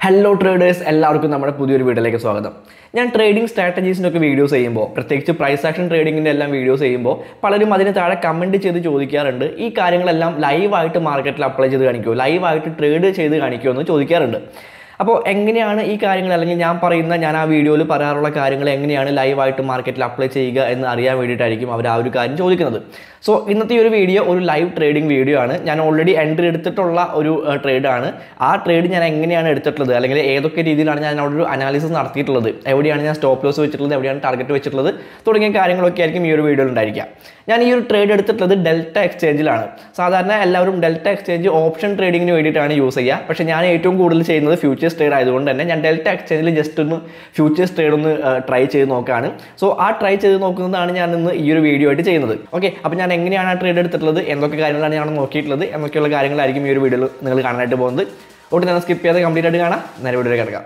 Hello traders എല്ലാവർക്കും നമ്മുടെ പുതിയൊരു വീഡിയോയിലേക്ക് സ്വാഗതം ഞാൻ ട്രേഡിംഗ് സ്ട്രാറ്റജീസിൻ്റെ ഒക്കെ വീഡിയോസ് ചെയ്യുമ്പോൾ പ്രത്യേകിച്ച് പ്രൈസ് ആക്ഷൻ ട്രേഡിങ്ങിൻ്റെ എല്ലാം വീഡിയോസ് ചെയ്യുമ്പോൾ പലരും അതിന് താഴെ കമൻറ്റ് ചെയ്ത് ചോദിക്കാറുണ്ട് ഈ കാര്യങ്ങളെല്ലാം ലൈവായിട്ട് മാർക്കറ്റിൽ അപ്ലൈ ചെയ്ത് കാണിക്കുമോ ലൈവായിട്ട് ട്രേഡ് ചെയ്ത് കാണിക്കുമോ എന്ന് ചോദിക്കാറുണ്ട് അപ്പോൾ എങ്ങനെയാണ് ഈ കാര്യങ്ങൾ അല്ലെങ്കിൽ ഞാൻ പറയുന്ന ഞാൻ ആ വീഡിയോയിൽ പറയാറുള്ള കാര്യങ്ങൾ എങ്ങനെയാണ് ലൈവായിട്ട് മാർക്കറ്റിൽ അപ്ലൈ ചെയ്യുക എന്ന് അറിയാൻ വേണ്ടിയിട്ടായിരിക്കും അവർ ആ ഒരു കാര്യം ചോദിക്കുന്നത് സോ ഇന്നത്തെ ഈ ഒരു വീഡിയോ ഒരു ലൈവ് ട്രേഡിംഗ് വീഡിയോ ആണ് ഞാൻ ഓൾറെഡി എൻട്രി എടുത്തിട്ടുള്ള ഒരു ട്രേഡാണ് ആ ട്രേഡ് ഞാൻ എങ്ങനെയാണ് എടുത്തിട്ടുള്ളത് അല്ലെങ്കിൽ ഏതൊക്കെ രീതിയിലാണ് ഞാൻ അവിടെ ഒരു അനാലിസിസ് നടത്തിയിട്ടുള്ളത് എവിടെയാണ് ഞാൻ സ്റ്റോപ്പ് ലോസ് വെച്ചിട്ടുള്ളത് എവിടെയാണ് ടാർഗറ്റ് വെച്ചിട്ടുള്ളത് തുടങ്ങിയ കാര്യങ്ങളൊക്കെ ആയിരിക്കും ഈ ഒരു വീഡിയോയിൽ ഉണ്ടായിരിക്കുക ഞാൻ ഈ ഒരു ട്രേഡ് എടുത്തിട്ടുള്ളത് ഡെൽറ്റ എക്സ്ചേഞ്ചിലാണ് സാധാരണ എല്ലാവരും ഡെൽറ്റ എക്സ്ചേഞ്ച് ഓപ്ഷൻ ട്രേഡിങ്ങിന് വേണ്ടിയിട്ടാണ് യൂസ് ചെയ്യുക പക്ഷേ ഞാൻ ഏറ്റവും കൂടുതൽ ചെയ്യുന്നത് ഫ്യൂച്ചേഴ്സ് ട്രേഡ് ആയതുകൊണ്ട് തന്നെ ഞാൻ ഡെൽറ്റ എക്സ്ചേഞ്ചിൽ ജസ്റ്റ് ഒന്ന് ഫ്യൂച്ചേഴ്സ് ട്രേഡ് ഒന്ന് ട്രൈ ചെയ്ത് നോക്കുകയാണ് സോ ആ ട്രൈ ചെയ്ത് നോക്കുന്നതാണ് ഞാൻ ഇന്ന് ഈ ഒരു വീഡിയോ ആയിട്ട് ചെയ്യുന്നത് ഓക്കെ അപ്പോൾ ഞാൻ എങ്ങനെയാണ് ആ ട്രേഡ് എടുത്തിട്ടുള്ളത് എന്തൊക്കെ കാര്യങ്ങളാണ് ഞാൻ നോക്കിയിട്ടുള്ളത് എന്നൊക്കെയുള്ള കാര്യങ്ങളായിരിക്കും ഈ ഒരു വീഡിയോയിൽ നിങ്ങൾ കാണാനായിട്ട് പോകുന്നത് ഒട്ടും തന്നെ സ്കിപ്പ് ചെയ്യാതെ കംപ്ലീറ്റ് ആയിട്ട് കാണാം നേരെ വീഡിയോയിൽ കിടക്കാം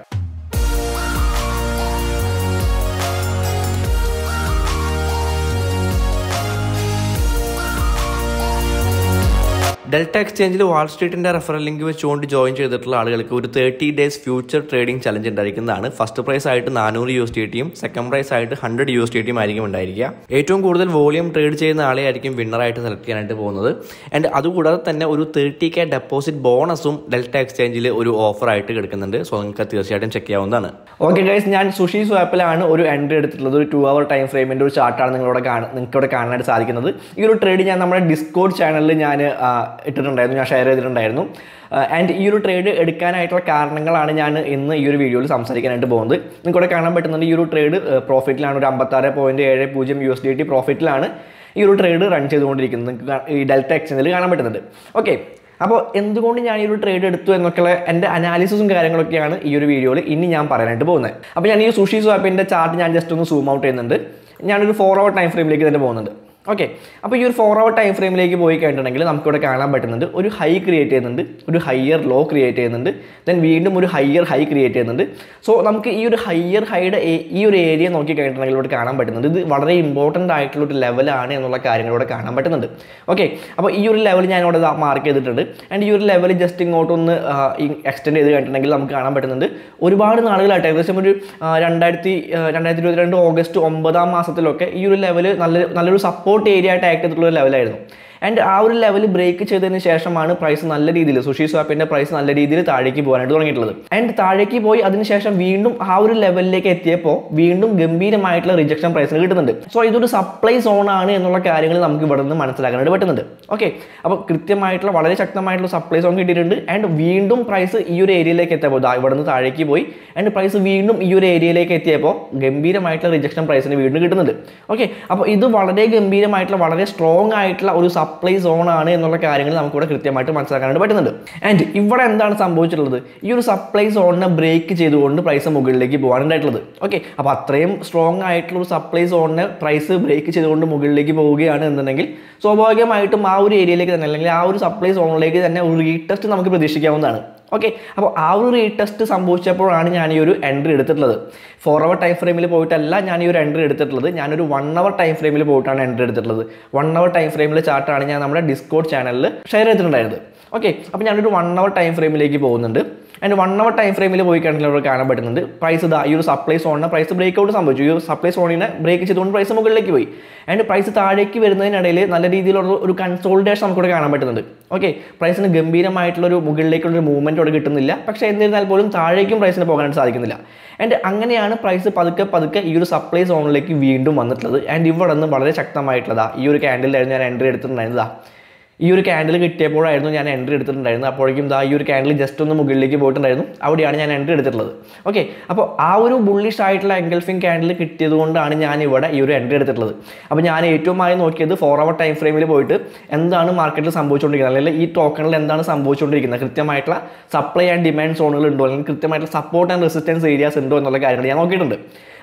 ഡെൽറ്റ എക്സ്ചേഞ്ചിൽ വാൾ സ്ട്രീറ്റിന്റെ റെഫറൽ ലിങ്ക് വെച്ചുകൊണ്ട് ജോയിൻ ചെയ്തിട്ടുള്ള ആളുകൾക്ക് ഒരു thirty days future trading challenge ഉണ്ടായിരിക്കുന്നതാണ് ഫസ്റ്റ് പ്രൈസ് ആയിട്ട് നാനൂറ് U S T T second prize ആയിട്ട് ഹൺഡ്രഡ് യു എസ് ടി ടിയും ആയിരിക്കും ഉണ്ടായിരിക്കുക ഏറ്റവും കൂടുതൽ വോളിയം ട്രേഡ് ചെയ്യുന്ന ആളെ ആയിരിക്കും വിന്നറായിട്ട് സെലക്ട് ചെയ്യാനായിട്ട് പോകുന്നത് ആൻഡ് അതുകൂടാതെ തന്നെ ഒരു തേർട്ടി കെ ഡെപ്പോസിറ്റ് ബോണസും ഡെൽറ്റ എക്സ്ചേഞ്ചിൽ ഒരു ഓഫർ ആയിട്ട് കിടക്കുന്നുണ്ട് സോ നിങ്ങൾക്ക് തീർച്ചയായിട്ടും ചെക്ക് ചെയ്യാവുന്നതാണ് ഓക്കെ ഗൈസ് ഞാൻ സുഷി സ്വാപ്പിലാണ് ഒരു എൻട്രി എടുത്തിട്ടുള്ളത് ഒരു ടു അവർ ടൈം ഫ്രെയിമിൻ്റെ ഒരു ചാർട്ടാണ് നിങ്ങളോട് കാണാൻ നിങ്ങൾക്ക് ഇവിടെ കാണാനായിട്ട് സാധിക്കുന്നത് ഈ ഒരു ട്രേഡ് ഞാൻ നമ്മുടെ ഡിസ്കോഡ് ചാനലിൽ ഞാൻ ഇട്ടിട്ടുണ്ടായിരുന്നു ഞാൻ ഷെയർ ചെയ്തിട്ടുണ്ടായിരുന്നു ആൻഡ് ഈ ഒരു ട്രേഡ് എടുക്കാനായിട്ടുള്ള കാരണങ്ങളാണ് ഞാൻ ഇന്ന് ഈ ഒരു വീഡിയോയിൽ സംസാരിക്കാനായിട്ട് പോകുന്നത് നിങ്ങൾക്കിവിടെ കാണാൻ പറ്റുന്നുണ്ട് ഈ ഒരു ട്രേഡ് പ്രോഫിറ്റിലാണ് ഒരു അമ്പത്താറ് പോയിൻറ്റ് ഏഴ് പൂജ്യം യു എസ് ഡി ടി പ്രോഫിറ്റിലാണ് ഈ ഒരു ട്രേഡ് റൺ ചെയ്തുകൊണ്ടിരിക്കുന്നത് നിങ്ങൾക്ക് ഈ ഡെൽറ്റ എക്സ്ചേഞ്ചിൽ കാണാൻ പറ്റുന്നുണ്ട് ഓക്കെ അപ്പോൾ എന്തുകൊണ്ട് ഞാൻ ഈ ഒരു ട്രേഡ് എടുത്തു എന്നൊക്കെയുള്ള എൻ്റെ അനാലിസിസും കാര്യങ്ങളൊക്കെയാണ് ഈ ഒരു വീഡിയോയിൽ ഇനി ഞാൻ പറയാനായിട്ട് പോകുന്നത് അപ്പോൾ ഞാൻ ഈ സുഷി സ്വാപ്പിൻ്റെ ചാർട്ട് ഞാൻ ജസ്റ്റ് ഒന്ന് സൂം ഔട്ട് ചെയ്യുന്നുണ്ട് ഞാനൊരു ഫോർ അവർ ടൈം ഫ്രെയിമിലേക്ക് തന്നെ പോകുന്നുണ്ട് ഓക്കെ അപ്പോൾ ഈ ഒരു ഫോർ അവർ ടൈം ഫ്രെയിമിലേക്ക് പോയി കഴിഞ്ഞിട്ടുണ്ടെങ്കിൽ നമുക്കിവിടെ കാണാൻ പറ്റുന്നുണ്ട് ഒരു ഹൈ ക്രിയേറ്റ് ചെയ്യുന്നുണ്ട് ഒരു ഹയർ ലോ ക്രിയേറ്റ് ചെയ്യുന്നുണ്ട് ദെൻ വീണ്ടും ഒരു ഹയർ ഹൈ ക്രിയേറ്റ് ചെയ്യുന്നുണ്ട് സോ നമുക്ക് ഈ ഒരു ഹയർ ഹൈയുടെ ഈ ഒരു ഏരിയ നോക്കി കഴിഞ്ഞിട്ടുണ്ടെങ്കിൽ ഇവിടെ കാണാൻ പറ്റുന്നുണ്ട് ഇത് വളരെ ഇമ്പോർട്ടൻ്റ് ആയിട്ടുള്ള ഒരു ലെവലാണ് എന്നുള്ള കാര്യങ്ങൾ ഇവിടെ കാണാൻ പറ്റുന്നുണ്ട് ഓക്കെ അപ്പോൾ ഈ ഒരു ലെവൽ ഞാൻ ഇവിടെ മാർക്ക് ചെയ്തിട്ടുണ്ട് ആൻഡ് ഈ ഒരു ലെവൽ ജസ്റ്റ് ഇങ്ങോട്ടൊന്ന് എക്സ്റ്റെൻഡ് ചെയ്ത് കഴിഞ്ഞിട്ടുണ്ടെങ്കിൽ നമുക്ക് കാണാൻ പറ്റുന്നുണ്ട് ഒരുപാട് നാളുകളായിട്ട് ഏകദേശം ഒരു രണ്ടായിരത്തി രണ്ടായിരത്തി ഇരുപത്തിരണ്ട് ഓഗസ്റ്റ് ഒമ്പതാം മാസത്തിലൊക്കെ ഈ ഒരു ലെവൽ നല്ല നല്ലൊരു സപ്പോർട്ട് ഏരിയ ആയിട്ട് ആക്ട് ചെയ്തിട്ടുള്ള ഒരു ലെവലായിരുന്നു ആൻഡ് ആ ഒരു ലെവൽ ബ്രേക്ക് ചെയ്തതിന് ശേഷമാണ് പ്രൈസ് നല്ല രീതിയിൽ സുഷി സ്വാപ്പിന്റെ പ്രൈസ് നല്ല രീതിയിൽ താഴേക്ക് പോകാനായിട്ട് തുടങ്ങിയിട്ടുള്ളത് ആൻഡ് താഴേക്ക് പോയി അതിനുശേഷം വീണ്ടും ആ ഒരു ലെവലിലേക്ക് എത്തിയപ്പോൾ വീണ്ടും ഗംഭീരമായിട്ടുള്ള റിജക്ഷൻ പ്രൈസിന് കിട്ടുന്നുണ്ട് സോ ഇതൊരു സപ്ലൈ സോൺ ആണ് എന്നുള്ള കാര്യങ്ങൾ നമുക്ക് ഇവിടെ നിന്ന് മനസ്സിലാക്കാനായിട്ട് പറ്റുന്നുണ്ട് ഓക്കെ അപ്പോൾ കൃത്യമായിട്ടുള്ള വളരെ ശക്തമായിട്ടുള്ള സപ്ലൈ സോൺ കിട്ടിയിട്ടുണ്ട് ആൻഡ് വീണ്ടും പ്രൈസ് ഈ ഒരു ഏരിയയിലേക്ക് എത്തിയപ്പോൾ ഇവിടെ നിന്ന് താഴേക്ക് പോയി ആൻഡ് പ്രൈസ് വീണ്ടും ഈ ഒരു ഏരിയയിലേക്ക് എത്തിയപ്പോൾ ഗംഭീരമായിട്ടുള്ള റിജക്ഷൻ പ്രൈസിന് വീണ്ടും കിട്ടുന്നുണ്ട് ഓക്കെ അപ്പോൾ ഇത് വളരെ ഗംഭീരമായിട്ടുള്ള വളരെ സ്ട്രോങ് ആയിട്ടുള്ള ഒരു സപ്ലൈ സോൺ ആണ് എന്നുള്ള കാര്യങ്ങൾ നമുക്കിവിടെ കൃത്യമായിട്ട് മനസ്സിലാക്കാനായിട്ട് പറ്റുന്നുണ്ട് ആൻഡ് ഇവിടെ എന്താണ് സംഭവിച്ചിട്ടുള്ളത് ഈ ഒരു സപ്ലൈ സോണിനെ ബ്രേക്ക് ചെയ്തുകൊണ്ട് പ്രൈസ് മുകളിലേക്ക് പോകാനുണ്ടായിട്ടുള്ളത് ഓക്കെ അപ്പോൾ അത്രയും സ്ട്രോങ് ആയിട്ടുള്ള ഒരു സപ്ലൈ സോണിനെ പ്രൈസ് ബ്രേക്ക് ചെയ്തുകൊണ്ട് മുകളിലേക്ക് പോവുകയാണ് എന്നുണ്ടെങ്കിൽ സ്വാഭാവികമായിട്ടും ആ ഒരു ഏരിയയിലേക്ക് തന്നെ അല്ലെങ്കിൽ ആ ഒരു സപ്ലൈ സോണിലേക്ക് തന്നെ ഒരു റീടെസ്റ്റ് നമുക്ക് പ്രതീക്ഷിക്കാവുന്നതാണ് ഓക്കെ അപ്പോൾ ആ ഒരു റീടെസ്റ്റ് സംഭവിച്ചപ്പോഴാണ് ഞാൻ ഈ ഒരു എൻട്രി എടുത്തിട്ടുള്ളത് ഫോർ അവർ ടൈം ഫ്രെയിമിൽ പോയിട്ടല്ല ഞാൻ ഈ ഒരു എൻട്രി എടുത്തിട്ടുള്ളത് ഞാനൊരു വൺ അവർ ടൈം ഫ്രെയിമിൽ പോയിട്ടാണ് എൻട്രി എടുത്തിട്ടുള്ളത് വൺ അവർ ടൈം ഫ്രെയിമിൽ ചാർട്ടാണ് ഞാൻ നമ്മുടെ ഡിസ്കോഡ് ചാനലിൽ ഷെയർ ചെയ്തിട്ടുണ്ടായിരുന്നത് ഓക്കെ അപ്പോൾ ഞാനൊരു വൺ അവർ ടൈം ഫ്രെയിമിലേക്ക് പോകുന്നുണ്ട് ആൻഡ് വൺ അവർ ടൈം ഫ്രെയിമിൽ പോയി കഴിഞ്ഞാൽ അവിടെ കാണാൻ പറ്റുന്നുണ്ട് പ്രൈസ് ഇതാ ഈ ഒരു സപ്ലൈ സോണിന് പ്രൈസ് ബ്രേക്ക് ഔട്ട് സംഭവിച്ചു ഈ ഒരു സപ്ലൈ സോണിനെ ബ്രേക്ക് ചെയ്തുകൊണ്ട് പ്രൈസ് മുകളിലേക്ക് പോയി ആൻഡ് പ്രൈസ് താഴേക്ക് വരുന്നതിനിടയിൽ നല്ല രീതിയിലുള്ള ഒരു കൺസോൾട്ടേഷൻ നമുക്കിവിടെ കാണാൻ പറ്റുന്നുണ്ട് ഓക്കെ പ്രൈസിന് ഗംഭീരമായിട്ടുള്ള ഒരു മുകളിലേക്കുള്ള ഒരു മൂവ്മെൻറ്റ് അവിടെ കിട്ടുന്നില്ല പക്ഷേ എന്നിരുന്നാൽ പോലും താഴേക്കും പ്രൈസിന് പോകാനായിട്ട് സാധിക്കുന്നില്ല ആൻഡ് അങ്ങനെയാണ് പ്രൈസ് പതുക്കെ പതുക്കെ ഈ ഒരു സപ്ലൈ സോണിലേക്ക് വീണ്ടും വന്നിട്ടുള്ളത് ആൻഡ് ഇവിടെ നിന്ന് വളരെ ശക്തമായിട്ടുള്ളതാ ഈ ഒരു ക്യാൻഡിലായിരുന്നു ഞാൻ എൻട്രി എടുത്തിട്ടുണ്ടായിരുന്നതാ ഈ ഒരു ക്യാൻഡിൽ കിട്ടിയപ്പോഴായിരുന്നു ഞാൻ എൻട്രി എടുത്തിട്ടുണ്ടായിരുന്നത് അപ്പോഴേക്കും ദാ ഈ ഒരു ക്യാൻഡിൽ ജസ്റ്റ് ഒന്ന് മുകളിലേക്ക് പോയിട്ടുണ്ടായിരുന്നു അവിടെയാണ് ഞാൻ എൻട്രി എടുത്തിട്ടുള്ളത് ഓക്കെ അപ്പോൾ ആ ഒരു ബുള്ളിഷ് ആയിട്ടുള്ള എൻഗൾഫിംഗ് ക്യാൻഡിൽ കിട്ടിയത് കൊണ്ടാണ് ഞാൻ ഇവിടെ ഈ ഒരു എൻട്രി എടുത്തിട്ടുള്ളത് അപ്പോൾ ഞാൻ ഏറ്റവും ആയി നോക്കിയത് ഫോർ അവർ ടൈം ഫ്രെയിമിൽ പോയിട്ട് എന്താണ് മാർക്കറ്റിൽ സംഭവിച്ചുകൊണ്ടിരിക്കുന്നത് അല്ലെങ്കിൽ ഈ ടോക്കണിൽ എന്താണ് സംഭവിച്ചുകൊണ്ടിരിക്കുന്നത് കൃത്യമായിട്ടുള്ള സപ്ലൈ ആൻഡ് ഡിമാൻഡ് സോണുകൾ ഉണ്ടോ അല്ലെങ്കിൽ കൃത്യമായിട്ടുള്ള സപ്പോർട്ട് ആൻഡ് റെസിസ്റ്റൻസ് ഏരിയാസ് ഉണ്ടോ എന്നുള്ള കാര്യങ്ങൾ ഞാൻ നോക്കിയിട്ടുണ്ട്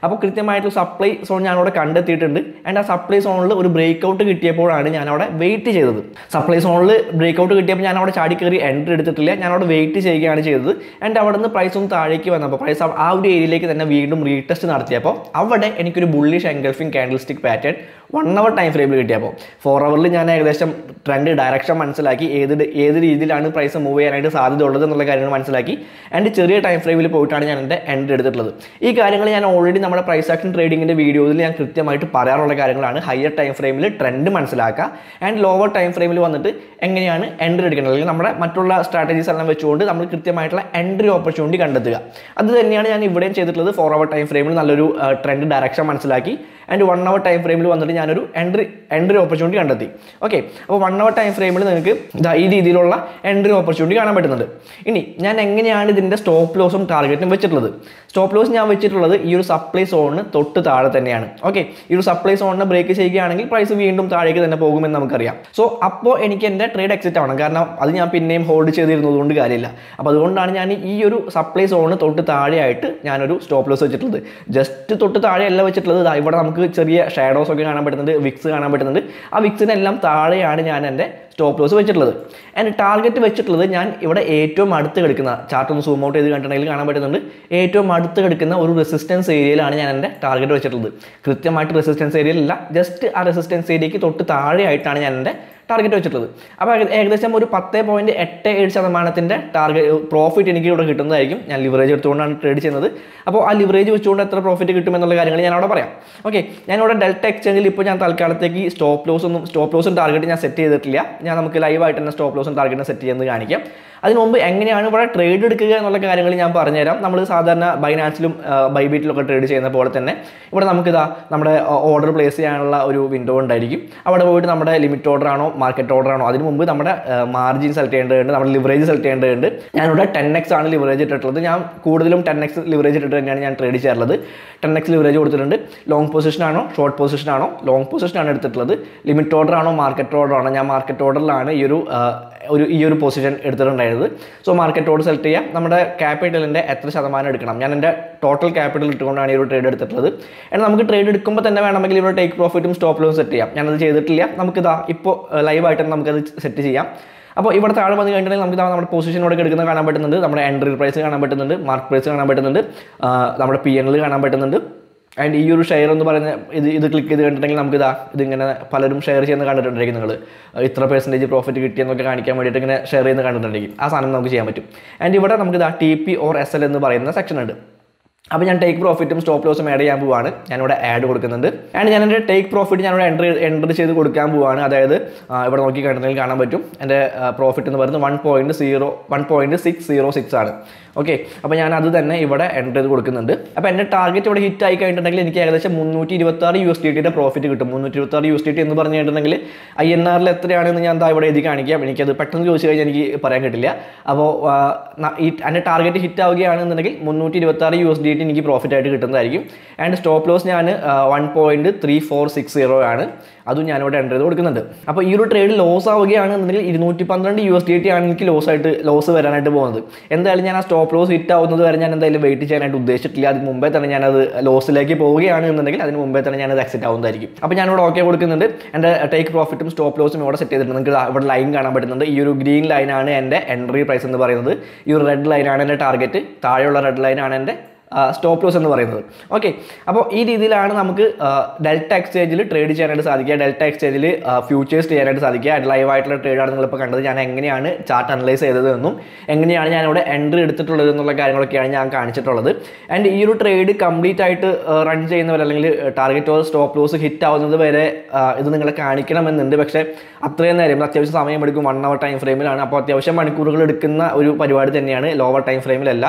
അപ്പോൾ കൃത്യമായിട്ട് സപ്ലൈ സോൺ ഞാൻ അവിടെ കണ്ടെത്തിയിട്ടുണ്ട് ആൻഡ് ആ സപ്ലൈ സോണിൽ ഒരു ബ്രേക്ക് ഔട്ട് കിട്ടിയപ്പോഴാണ് ഞാൻ അവിടെ വെയിറ്റ് ചെയ്തത് സപ്ലൈ സോണിൽ ബ്രേക്ക് ഔട്ട് കിട്ടിയപ്പോൾ ഞാൻ അവിടെ ചാടി കയറി എൻട്രി എടുത്തിട്ടില്ല ഞാൻ അവിടെ വെയിറ്റ് ചെയ്യുകയാണ് ചെയ്തത് ആൻഡ് അവിടെ നിന്ന് പ്രൈസ് ഒന്ന് താഴേക്ക് വന്നപ്പോൾ പ്രൈസ് ആ ഒരു ഏരിയയിലേക്ക് തന്നെ വീണ്ടും റീടെസ്റ്റ് നടത്തിയപ്പോൾ അവിടെ എനിക്കൊരു bullish engulfing candlestick pattern one hour time ഫ്രെയിമിൽ കിട്ടിയപ്പോൾ ഫോർ അവറിൽ ഞാൻ ഏകദേശം ട്രെൻഡ് ഡയറക്ഷൻ മനസ്സിലാക്കി ഏത് ഡ- ഏത് രീതിയിലാണ് പ്രൈസ് മൂവ് ചെയ്യാനായിട്ട് സാധ്യത ഉള്ളത് എന്നുള്ള കാര്യങ്ങൾ മനസ്സിലാക്കി ആൻഡ് ചെറിയ ടൈം ഫ്രെയിമിൽ പോയിട്ടാണ് ഞാൻ എൻ്റെ എൻട്രി എടുത്തിട്ടുള്ളത് ഈ കാര്യങ്ങൾ ഞാൻ ഓൾറെഡി നമ്മുടെ പ്രൈസ് ആക്ഷൻ ട്രേഡിങ്ങിൻ്റെ വീഡിയോയിൽ ഞാൻ കൃത്യമായിട്ട് പറയാറുള്ള കാര്യങ്ങളാണ് ഹയർ ടൈം ഫ്രെയിമിൽ ട്രെൻഡ് മനസ്സിലാക്കുക ആൻഡ് ലോവർ ടൈം ഫ്രെയിമിൽ വന്നിട്ട് എങ്ങനെയാണ് എൻട്രി എടുക്കേണ്ടത് അല്ലെങ്കിൽ നമ്മുടെ മറ്റുള്ള സ്ട്രാറ്റജീസ് എല്ലാം വെച്ചുകൊണ്ട് നമ്മൾ കൃത്യമായിട്ടുള്ള എൻട്രി ഓപ്പർച്യൂണിറ്റി കണ്ടെത്തുക അത് തന്നെയാണ് ഞാൻ ഇവിടെയും ചെയ്തിട്ടുള്ളത് ഫോർ അവർ ടൈം ഫ്രെയിമിൽ നല്ലൊരു ട്രെൻഡ് ഡയറക്ഷൻ മനസ്സിലാക്കി ആൻഡ് വൺ അവർ ടൈം ഫ്രെയിമിൽ വന്നിട്ട് ഞാനൊരു എൻട്രി എൻട്രി ഓപ്പർച്യൂണിറ്റി കണ്ടെത്തി ഓക്കെ അപ്പോൾ വൺ അവർ ടൈം ഫ്രെയിമിൽ നിങ്ങൾക്ക് ദാ ഈ രീതിയിലുള്ള എൻട്രി ഓപ്പർച്യൂണിറ്റി കാണാൻ പറ്റുന്നുണ്ട് ഇനി ഞാൻ എങ്ങനെയാണ് ഇതിൻ്റെ സ്റ്റോപ്പ് ലോസും ടാർഗറ്റും വെച്ചിട്ടുള്ളത് സ്റ്റോപ്പ് ലോസ് ഞാൻ വെച്ചിട്ടുള്ളത് ഈ ഒരു സപ്ലൈ സോണിന് തൊട്ട് താഴെ തന്നെയാണ് ഓക്കെ ഈ ഒരു സപ്ലൈ സോണിനെ ബ്രേക്ക് ചെയ്യുകയാണെങ്കിൽ പ്രൈസ് വീണ്ടും താഴേക്ക് തന്നെ പോകുമെന്ന് നമുക്കറിയാം സോ അപ്പോൾ എനിക്ക് എൻ്റെ ട്രേഡ് എക്സിറ്റ് ആവണം കാരണം അത് ഞാൻ പിന്നെയും ഹോൾഡ് ചെയ്തിരുന്നത് കൊണ്ട് കാര്യമില്ല അപ്പോൾ അതുകൊണ്ടാണ് ഞാൻ ഈ ഒരു സപ്ലൈ സോണിന് തൊട്ട് താഴെയായിട്ട് ഞാനൊരു സ്റ്റോപ്പ് ലോസ് വെച്ചിട്ടുള്ളത് ജസ്റ്റ് തൊട്ട് താഴെയല്ല വെച്ചിട്ടുള്ളത് ദാ ഇവിടെ നമുക്ക് ചെറിയ ഷാഡോസ് ഒക്കെ കാണാൻ പറ്റുന്നുണ്ട് വിക്സ് കാണാൻ പറ്റുന്നുണ്ട് ആ വിക്സിനെല്ലാം താഴെയാണ് ഞാൻ എൻ്റെ സ്റ്റോപ്പ് ലോസ് വെച്ചിട്ടുള്ളത് ആൻഡ് ടാർഗറ്റ് വെച്ചിട്ടുള്ളത് ഞാൻ ഇവിടെ ഏറ്റവും അടുത്ത് കിടക്കുന്ന ചാർട്ട് ഒന്ന് സൂം ഔട്ട് ചെയ്ത് കണ്ടിട്ടുണ്ടെങ്കിൽ കാണാൻ പറ്റുന്നുണ്ട് ഏറ്റവും അടുത്ത് കിടക്കുന്ന ഒരു റെസിസ്റ്റൻസ് ഏരിയയിലാണ് ഞാൻ എൻ്റെ ടാർഗറ്റ് വെച്ചിട്ടുള്ളത് കൃത്യമായിട്ട് റെസിസ്റ്റൻസ് ഏരിയയിലല്ല ജസ്റ്റ് ആ റെസിസ്റ്റൻസ് ഏരിയയ്ക്ക് തൊട്ട് താഴെയായിട്ടാണ് ഞാൻ എൻ്റെ ടാർഗറ്റ് വെച്ചിട്ടുള്ളത് അപ്പോൾ ഏക- ഏകദേശം ഒരു പത്ത് പോയിൻറ്റ് എട്ട് ഏഴ് ശതമാനത്തിൻ്റെ ടാർഗറ്റ് പ്രോഫിറ്റ് എനിക്ക് ഇവിടെ കിട്ടുന്നതായിരിക്കും ഞാൻ ലിവറേജ് എടുത്തുകൊണ്ടാണ് ട്രേഡ് ചെയ്യുന്നത് അപ്പോൾ ആ ലിവറേജ് വെച്ചുകൊണ്ട് എത്ര പ്രോഫിറ്റ് കിട്ടുമെന്നുള്ള കാര്യങ്ങൾ ഞാൻ അവിടെ പറയാം ഓക്കെ ഞാനിവിടെ ഡെൽറ്റ എക്സ്ചേഞ്ചിൽ ഇപ്പോൾ ഞാൻ തൽക്കാലത്തേക്ക് സ്റ്റോപ്പ് ലോസ് ഒന്നും സ്റ്റോപ്പ് ലോസും ടാർഗറ്റ് ഞാൻ സെറ്റ് ചെയ്തിട്ടില്ല ഞാൻ നമുക്ക് ലൈവായിട്ട് തന്നെ സ്റ്റോപ്പ് ലോസും ടാർഗറ്റും സെറ്റ് ചെയ്യുന്നത് കാണിക്കാം അതിന് മുമ്പ് എങ്ങനെയാണ് ഇവിടെ ട്രേഡ് എടുക്കുക എന്നുള്ള കാര്യങ്ങൾ ഞാൻ പറഞ്ഞുതരാം നമ്മൾ സാധാരണ ബൈനാൻസിലും ബൈബീറ്റിലൊക്കെ ട്രേഡ് ചെയ്യുന്ന പോലെ തന്നെ ഇവിടെ നമുക്കിതാ നമ്മുടെ ഓർഡർ പ്ലേസ് ചെയ്യാനുള്ള ഒരു വിൻഡോ ഉണ്ടായിരിക്കും അവിടെ പോയിട്ട് നമ്മുടെ ലിമിറ്റ് ഓർഡർ ആണോ മാർക്കറ്റ് ഓർഡർ ആണോ അതിന് മുമ്പ് നമ്മുടെ മാർജിൻ സെലക്ട് ചെയ്യേണ്ടതുണ്ട് നമ്മുടെ ലിവറേജ് സെലക്ട് ചെയ്യേണ്ടതുണ്ട് ഞാനിവിടെ ടെൻ എക്സ് ആണ് ലിവറേജ് ഇട്ടിട്ടുള്ളത് ഞാൻ കൂടുതലും ടെൻ എക്സ് ലിവറേജ് ഇട്ടിട്ട് തന്നെയാണ് ഞാൻ ട്രേഡ് ചെയ്യാറുള്ളത് ടെൻ എക്സ് ലിവറേജ് കൊടുത്തിട്ടുണ്ട് ലോങ് പൊസിഷൻ ആണോ ഷോർട്ട് പൊസിഷൻ ആണോ ലോങ് പൊസിഷൻ ആണ് എടുത്തിട്ടുള്ളത് ലിമിറ്റ് ഓർഡർ ആണോ മാർക്കറ്റ് ഓർഡർ ആണോ ഞാൻ മാർക്കറ്റ് ഓർഡറിലാണ് ഈ ഒരു ആ, ഒരു ഈ ഒരു പൊസിഷൻ എടുത്തിട്ടുണ്ടായിരുന്നത് സോ മാർക്കറ്റ് ഓർഡർ സെലക്ട് ചെയ്യാം നമ്മുടെ ക്യാപിറ്റലിൻ്റെ എത്ര ശതമാനം എടുക്കണം ഞാൻ എൻ്റെ ടോട്ടൽ ക്യാപിറ്റൽ ഇട്ടുകൊണ്ടാണ് ഈ ഒരു ട്രേഡ് എടുത്തിട്ടുള്ളത് എന്നാൽ നമുക്ക് ട്രേഡ് എടുക്കുമ്പോൾ തന്നെ വേണമെങ്കിൽ ഇവിടെ ടേക്ക് പ്രോഫിറ്റും സ്റ്റോപ്പ് ലോസും സെറ്റ് ചെയ്യാം ഞാനത് ചെയ്തിട്ടില്ല നമുക്കിതാ ഇപ്പോൾ ലൈവായിട്ട് തന്നെ നമുക്കത് സെറ്റ് ചെയ്യാം അപ്പോൾ ഇവിടെ താഴെ വന്ന് കഴിഞ്ഞിട്ടുണ്ടെങ്കിൽ നമുക്ക് ഇതാ നമ്മുടെ പൊസിഷൻ ഇവിടെ എടുക്കുന്നത് കാണാൻ പറ്റുന്നുണ്ട് നമ്മുടെ എൻട്രി പ്രൈസ് കാണാൻ പറ്റുന്നുണ്ട് മാർക്ക് പ്രൈസ് കാണാൻ പറ്റുന്നുണ്ട് ആ, നമ്മുടെ പി എൻ എൽ കാണാൻ പറ്റുന്നുണ്ട് ആൻഡ് ഈ ഒരു ഷെയർ എന്ന് പറയുന്ന ഇത് ഇത് ക്ലിക്ക് ചെയ്ത് കണ്ടിട്ടുണ്ടെങ്കിൽ നമുക്ക് ഇതാ ഇതിങ്ങനെ പലരും ഷെയർ ചെയ്യുന്നത് കണ്ടിട്ടുണ്ടായിരിക്കും നിങ്ങൾ ഇത്ര പെർസെൻറ്റേജ് പ്രോഫിറ്റ് കിട്ടിയെന്നൊക്കെ കാണിക്കാൻ വേണ്ടിയിട്ട് ഇങ്ങനെ ഷെയർ ചെയ്യുന്നത് കണ്ടിട്ടുണ്ടെങ്കിൽ ആ സാധനം നമുക്ക് ചെയ്യാൻ പറ്റും ആൻഡ് ഇവിടെ നമുക്ക് ഇതാ T P or S L എന്ന് പറയുന്ന സെക്ഷൻ ഉണ്ട് അപ്പോൾ ഞാൻ ടേക്ക് പ്രോഫിറ്റും സ്റ്റോപ്പ് ലോസും ആഡ് ചെയ്യാൻ പോവാണ് ഞാനിവിടെ ആഡ് കൊടുക്കുന്നുണ്ട് ആൻഡ് ഞാൻ എൻ്റെ ടേക്ക് പ്രോഫിറ്റ് ഞാനിവിടെ എൻട്രി എൻട്രി ചെയ്ത് കൊടുക്കാൻ പോവാണ് അതായത് ആ, ഇവിടെ നോക്കി കണ്ടിട്ടുണ്ടെങ്കിൽ കാണാൻ പറ്റും എൻ്റെ പ്രോഫിറ്റ് എന്ന് പറയുന്നത് one point zero one point six zero six ആണ് ഓക്കെ അപ്പോൾ ഞാൻ അത് തന്നെ ഇവിടെ എൻട്രി ചെയ്ത് കൊടുക്കുന്നുണ്ട് അപ്പോൾ എൻ്റെ ടാർഗറ്റ് ഇവിടെ ഹിറ്റ് ആയി കഴിഞ്ഞിട്ടുണ്ടെങ്കിൽ എനിക്ക് ഏകദേശം മുന്നൂറ്റി ഇരുപത്തി ആറ് യു എസ് ഡി ടിയുടെ പ്രോഫിറ്റ് കിട്ടും മുന്നൂറ്റി ഇരുപത്തി ആറ് യു എസ് ഡി ടി എന്ന് പറഞ്ഞു കഴിഞ്ഞിട്ടുണ്ടെങ്കിൽ ഐ എൻ ആറിൽ എത്രയാണെന്ന് ഞാൻ ദാ ഇവിടെ എഴുതി കാണിക്കാം എനിക്കത് പെട്ടെന്ന് ചോദിച്ചു കഴിഞ്ഞാൽ എനിക്ക് പറയാൻ കിട്ടില്ല അപ്പോൾ ആ, ന- ഈ എൻ്റെ ടാർഗറ്റ് ഹിറ്റ് ആവുകയാണെന്നുണ്ടെങ്കിൽ മുന്നൂറ്റി ഇരുപത്തി ആറ് യു എസ് ഡി ടി എനിക്ക് പ്രോഫിറ്റ് ആയിട്ട് കിട്ടുന്നതായിരിക്കും ആൻഡ് സ്റ്റോപ്പ് ലോസ് ഞാൻ one point three four six zero ആണ് അതും ഞാനിവിടെ എൻ്റർ ചെയ്ത് കൊടുക്കുന്നുണ്ട് അപ്പോൾ ഈ ഒരു ട്രേഡ് ലോസ് ആവുകയാണെന്നുണ്ടെങ്കിൽ ഇരുന്നൂറ്റി പന്ത്രണ്ട് യു എസ് ഡി ടി ആണ് എനിക്ക് ലോസ് ആയിട്ട് ലോസ് വരാനായിട്ട് പോകുന്നത് എന്തായാലും ഞാൻ ആ സ്റ്റോപ്പ് ലോസ് ഹിറ്റ് ആവുന്നത് വരെ ഞാൻ എന്തായാലും വെയിറ്റ് ചെയ്യാനായിട്ട് ഉദ്ദേശിച്ചിട്ടില്ല അതിന് മുമ്പേ തന്നെ ഞാനത് ലോസിലേക്ക് പോവുകയാണ് എന്നുണ്ടെങ്കിൽ അതിന് മുമ്പേ തന്നെ ഞാനത് എക്സിറ്റ് ആവുന്നതായിരിക്കും അപ്പോൾ ഞാനിവിടെ ഓക്കെ കൊടുക്കുന്നുണ്ട് എൻ്റെ ടേക്ക് പ്രോഫിറ്റും സ്റ്റോപ്പ് ലോസും ഇവിടെ സെറ്റ് ചെയ്തിട്ടുണ്ട് നിങ്ങൾക്ക് ദാ ഇവിടെ ലൈൻ കാണാൻ പറ്റുന്നുണ്ട് ഈ ഒരു ഗ്രീൻ ലൈനാണ് എൻ്റെ എൻട്രി പ്രൈസ് എന്ന് പറയുന്നത് ഈ ഒരു റെഡ് ലൈനാണ് എൻ്റെ ടാർഗറ്റ് താഴെയുള്ള റെഡ് ലൈനാണ് എൻ്റെ സ്റ്റോപ്പ് ലോസ് എന്ന് പറയുന്നത് ഓക്കെ അപ്പോൾ ഈ രീതിയിലാണ് നമുക്ക് ഡെൽറ്റ എക്സ്ചേഞ്ചിൽ ട്രേഡ് ചെയ്യാനായിട്ട് സാധിക്കുക ഡെൽറ്റ എക്സ്ചേഞ്ചിൽ ഫ്യൂച്ചേഴ്സ് ചെയ്യാനായിട്ട് സാധിക്കുക ലൈവ് ആയിട്ടുള്ള ട്രേഡാണ് നിങ്ങളിപ്പോൾ കണ്ടത് ഞാൻ എങ്ങനെയാണ് ചാർട്ട് അനലൈസ് ചെയ്തത് എന്നും എങ്ങനെയാണ് ഞാൻ ഇവിടെ എൻട്രി എടുത്തിട്ടുള്ളത് എന്നുള്ള കാര്യങ്ങളൊക്കെയാണ് ഞാൻ കാണിച്ചിട്ടുള്ളത് ആൻഡ് ഈ ഒരു ട്രേഡ് കംപ്ലീറ്റ് ആയിട്ട് റൺ ചെയ്യുന്നവർ അല്ലെങ്കിൽ target or stop loss hit ആവുന്നത് വരെ ആ, ഇത് നിങ്ങളെ കാണിക്കണമെന്നുണ്ട് പക്ഷേ അത്രയും നേരം അത്യാവശ്യം സമയം എടുക്കും വൺ അവർ ടൈം ഫ്രെയിമിലാണ് അപ്പോൾ അത്യാവശ്യം മണിക്കൂറുകൾ എടുക്കുന്ന ഒരു പരിപാടി തന്നെയാണ് ലോവർ ടൈം ഫ്രെയിമിലല്ല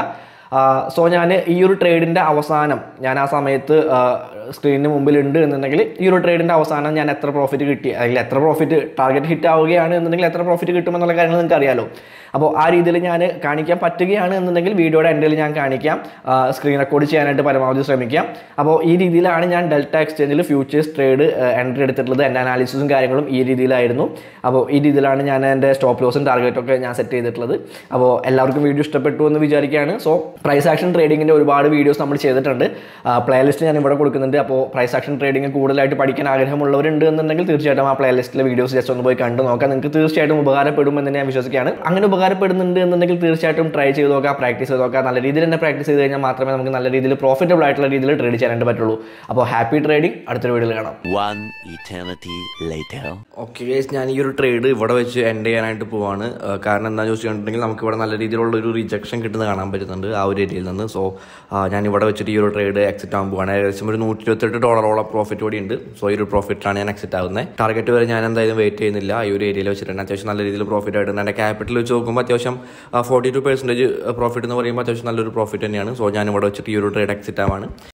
സോ ഞാൻ ഈ ഒരു ട്രേഡിൻ്റെ അവസാനം ഞാൻ ആ സമയത്ത് സ്ക്രീനിന് മുമ്പിൽ ഉണ്ട് എന്നുണ്ടെങ്കിൽ ഈ ഒരു ട്രേഡിൻ്റെ അവസാനം ഞാൻ എത്ര പ്രോഫിറ്റ് കിട്ടി അല്ലെങ്കിൽ എത്ര പ്രോഫിറ്റ് ടാർഗറ്റ് ഹിറ്റ് ആവുകയാണ് എന്നുണ്ടെങ്കിൽ എത്ര പ്രോഫിറ്റ് കിട്ടുമെന്നുള്ള കാര്യങ്ങൾ നിങ്ങൾക്ക് അറിയാലോ അപ്പോൾ ആ രീതിയിൽ ഞാൻ കാണിക്കാൻ പറ്റുകയാണ് എന്നുണ്ടെങ്കിൽ വീഡിയോയുടെ എൻഡിൽ ഞാൻ കാണിക്കാം സ്ക്രീൻ റെക്കോർഡ് ചെയ്യാനായിട്ട് പരമാവധി ശ്രമിക്കാം അപ്പോൾ ഈ രീതിയിലാണ് ഞാൻ ഡെൽറ്റ എക്സ്ചേഞ്ചിൽ ഫ്യൂച്ചേഴ്സ് ട്രേഡ് എൻട്രി എടുത്തിട്ടുള്ളത് എൻ്റെ അനാലിസിസും കാര്യങ്ങളും ഈ രീതിയിലായിരുന്നു അപ്പോൾ ഈ രീതിയിലാണ് ഞാൻ എൻ്റെ സ്റ്റോപ്പ് ലോസും ടാർഗറ്റും ഒക്കെ ഞാൻ സെറ്റ് ചെയ്തിട്ടുള്ളത് അപ്പോൾ എല്ലാവർക്കും വീഡിയോ ഇഷ്ടപ്പെട്ടു എന്ന് വിചാരിക്കുകയാണ് സോ പ്രൈസ് ആക്ഷൻ ട്രേഡിങ്ങിൻ്റെ ഒരുപാട് വീഡിയോസ് നമ്മൾ ചെയ്തിട്ടുണ്ട് പ്ലേലിസ്റ്റ് ഞാൻ ഇവിടെ കൊടുക്കുന്നുണ്ട് അപ്പോൾ പ്രൈസ് ആക്ഷൻ ട്രേഡിംഗ് കൂടുതലായിട്ട് പഠിക്കാൻ ആഗ്രഹമുള്ളവരുണ്ട് എന്നുണ്ടെങ്കിൽ തീർച്ചയായിട്ടും ആ പ്ലേലിസ്റ്റിലെ വീഡിയോസ് ജസ്റ്റ് ഒന്ന് പോയി കണ്ടു നോക്കാം നിങ്ങൾക്ക് തീർച്ചയായിട്ടും ഉപകാരപ്പെടും എന്ന് ഞാൻ വിശ്വസിക്കുകയാണ് അങ്ങനെ ഉപകാരപ്പെടുന്നുണ്ട് എന്നുണ്ടെങ്കിൽ തീർച്ചയായിട്ടും ട്രൈ ചെയ്ത് നോക്കാം പ്രാക്ടീസ് ചെയ്ത് നോക്കാം നല്ല രീതിയിൽ തന്നെ പ്രാക്ടീസ് ചെയ്ത് കഴിഞ്ഞാൽ മാത്രമേ നമുക്ക് നല്ല രീതിയിൽ പ്രോഫിറ്റബിൾ ആയിട്ടുള്ള രീതിയിൽ ട്രേഡ് ചെയ്യാനായിട്ട് പറ്റുള്ളൂ അപ്പോൾ ഹാപ്പി ട്രേഡിംഗ് അടുത്തൊരു വീഡിയോയിൽ കാണാം One eternity later. Okay guys ഞാൻ ഈ ഒരു ട്രേഡ് ഇവിടെ വെച്ച് എൻഡ് ചെയ്യാനായിട്ട് പോവാണ് ആ, കാരണം എന്താണെന്ന് ചോദിച്ചിട്ടുണ്ടെങ്കിൽ നമുക്ക് ഇവിടെ നല്ല രീതിയിലുള്ള ഒരു റിജക്ഷൻ കിട്ടുന്നത് കാണാൻ പറ്റുന്നുണ്ട് ആ ഒരു ഏരിയയിൽ നിന്ന് സോ ഞാൻ ഇവിടെ വെച്ചിട്ട് ഈ ഒരു ട്രേഡ് എക്സിറ്റ് ആകാൻ പോവാണ് ഏകദേശം ഒരു നൂറ്റി ഇരുപത്തെട്ട് ഡോളറോളം പ്രോഫിറ്റ് കൂടി ഉണ്ട് സോ ഈ ഒരു പ്രോഫിറ്റിലാണ് ഞാൻ എക്സിറ്റ് ആകുന്നത് ടാർഗറ്റ് വരെ ഞാൻ എന്തായാലും വെയിറ്റ് ചെയ്യുന്നില്ല ഈ ഒരു ഏരിയയിൽ വെച്ചിട്ടുണ്ട് അത്യാവശ്യം നല്ല രീതിയിൽ പ്രോഫിറ്റ് ആയിട്ടുണ്ട് എൻ്റെ ക്യാപിറ്റൽ വെച്ച് നോക്കുമ്പോൾ അത്യാവശ്യം ഫോർട്ടി ടു പെർസെൻറ്റേജ് പ്രോഫിറ്റ് എന്ന് പറയുമ്പോൾ അത്യാവശ്യം നല്ലൊരു പ്രോഫിറ്റ് തന്നെയാണ് സോ ഞാൻ ഇവിടെ വെച്ചിട്ട് ഈ ഒരു ട്രേഡ് എക്സിറ്റ് ആവാണ്